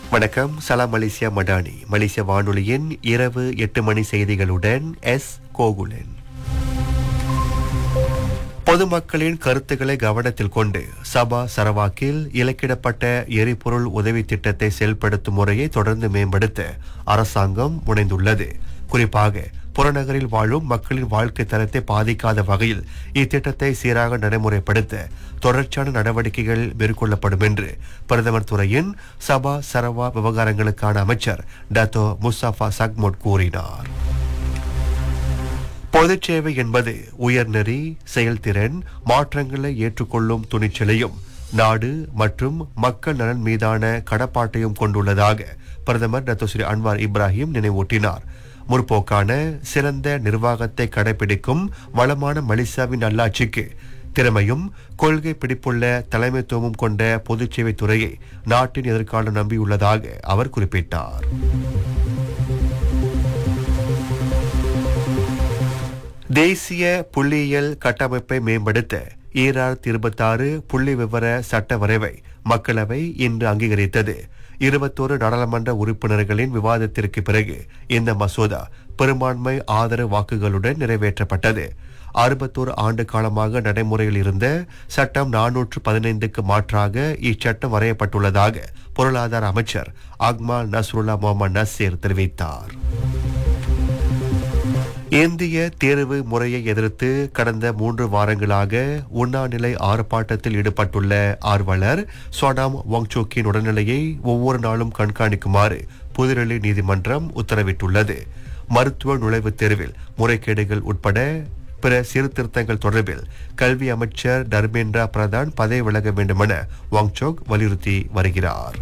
வணக்கம் சலாம் மலேசியா மடானி மலேசிய வானொலியின் இரவு எட்டு மணி செய்திகளுடன் எஸ் கோகுலன் பொதுமக்களின் கருத்துக்களை கவனத்தில் கொண்டு சபா சரவாக்கில் இலக்கிடப்பட்ட எரிபொருள் உதவி திட்டத்தை செயல்படுத்தும் முறையை தொடர்ந்து மேம்படுத்த அரசாங்கம் முனைந்துள்ளது குறிப்பாக புறநகரில் வாழும் மக்களின் வாழ்க்கை தரத்தை பாதிக்காத வகையில் இத்திட்டத்தை சீராக நடைமுறைப்படுத்த தொடர்ச்சியான நடவடிக்கைகள் மேற்கொள்ளப்படும் என்று பிரதமர் துறையின் சபா சரவா விவகாரங்களுக்கான அமைச்சர் டத்தோ முஸ்தபா சக்மோட் கூறினார் பொதுச் சேவை என்பது உயர்நெறி செயல்திறன் மாற்றங்களை ஏற்றுக்கொள்ளும் துணிச்சலையும் நாடு மற்றும் மக்கள் நலன் மீதான கடப்பாட்டையும் கொண்டுள்ளதாக பிரதமர் டத்தோஸ்ரீ அன்வார் இப்ராஹிம் நினைவூட்டினார் முற்போக்கான சிறந்த நிர்வாகத்தை கடைபிடிக்கும் வளமான மலேசியாவின் நல்லாட்சிக்கு திறமையும் கொள்கை பிடிப்புள்ள தலைமைத்துவமும் கொண்ட பொதுச்சேவை துறையை நாட்டின் எதிர்காலம் நம்பியுள்ளதாக அவர் குறிப்பிட்டார் தேசிய புள்ளியியல் கட்டமைப்பை மேம்படுத்த ஈராயிரத்தி இருபத்தாறு புள்ளி விவர சட்ட வரைவை மக்களவை இன்று அங்கீகரித்தது இருபத்தோரு நாடாளுமன்ற உறுப்பினர்களின் விவாதத்திற்கு பிறகு இந்த மசோதா பெரும்பான்மை ஆதரவு வாக்குகளுடன் நிறைவேற்றப்பட்டது அறுபத்தோரு ஆண்டு காலமாக நடைமுறையில் இருந்த சட்டம் நானூற்று பதினைந்துக்கு மாற்றாக இச்சட்டம் வரையப்பட்டுள்ளதாக பொருளாதார அமைச்சர் அக்மா நஸ்ருல்லா முகமது நசீர் தெரிவித்தார் இந்திய தேர்வு முறையை எதிர்த்து கடந்த மூன்று வாரங்களாக உண்ணாநிலை ஆர்ப்பாட்டத்தில் ஈடுபட்டுள்ள ஆர்வலர் சோடாம் வாங்சோக்கின் உடல்நிலையை ஒவ்வொரு நாளும் கண்காணிக்குமாறு புதுடெல்லி நீதிமன்றம் உத்தரவிட்டுள்ளது மருத்துவ நுழைவுத் தேர்வில் முறைகேடுகள் உட்பட பிற சீர்திருத்தங்கள் தொடர்பில் கல்வி அமைச்சர் தர்மேந்திரா பிரதான் பதவி விலக வேண்டுமென வாங்சோக் வலியுறுத்தி வருகிறார்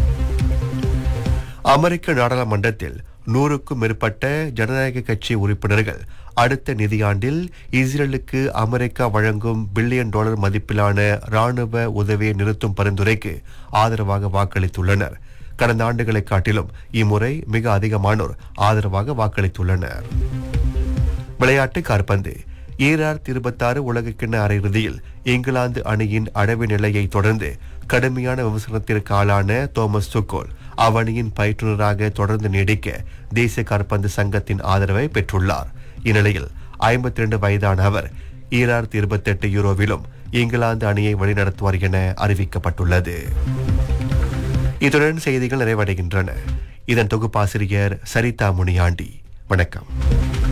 அமெரிக்க நாடாளுமன்றத்தில் நூறுக்கும் மேற்பட்ட ஜனநாயக கட்சி உறுப்பினர்கள் அடுத்த நிதியாண்டில் இஸ்ரேலுக்கு அமெரிக்கா வழங்கும் பில்லியன் டாலர் மதிப்பிலான ராணுவ உதவியை நிறுத்தும் பரிந்துரைக்கு ஆதரவாக வாக்களித்துள்ளனர் கடந்த ஆண்டுகளை காட்டிலும் இம்முறை மிக அதிகமானோர் ஆதரவாக வாக்களித்துள்ளனர் விளையாட்டு காற்பந்து ஈராயிரத்தி இருபத்தாறு உலகக்கிண்ண அரையிறுதியில் இங்கிலாந்து அணியின் அடவு நிலையை தொடர்ந்து கடுமையான விமர்சனத்திற்கு ஆளான தோமஸ் துக்கோல் அவ்வணியின் பயிற்றுநராக தொடர்ந்து நீடிக்க தேசிய காற்பந்து சங்கத்தின் ஆதரவை பெற்றுள்ளார் இந்நிலையில் ஐம்பத்தி ரெண்டு வயதான அவர் ஈராயிரத்தி இருபத்தி எட்டு யூரோவிலும் இங்கிலாந்து அணியை வழிநடத்துவார் என அறிவிக்கப்பட்டுள்ளது இத்துடன் செய்திகள் நிறைவடைகின்றன இதன் தொகுப்பாசிரியர் சரிதா முனியாண்டி வணக்கம்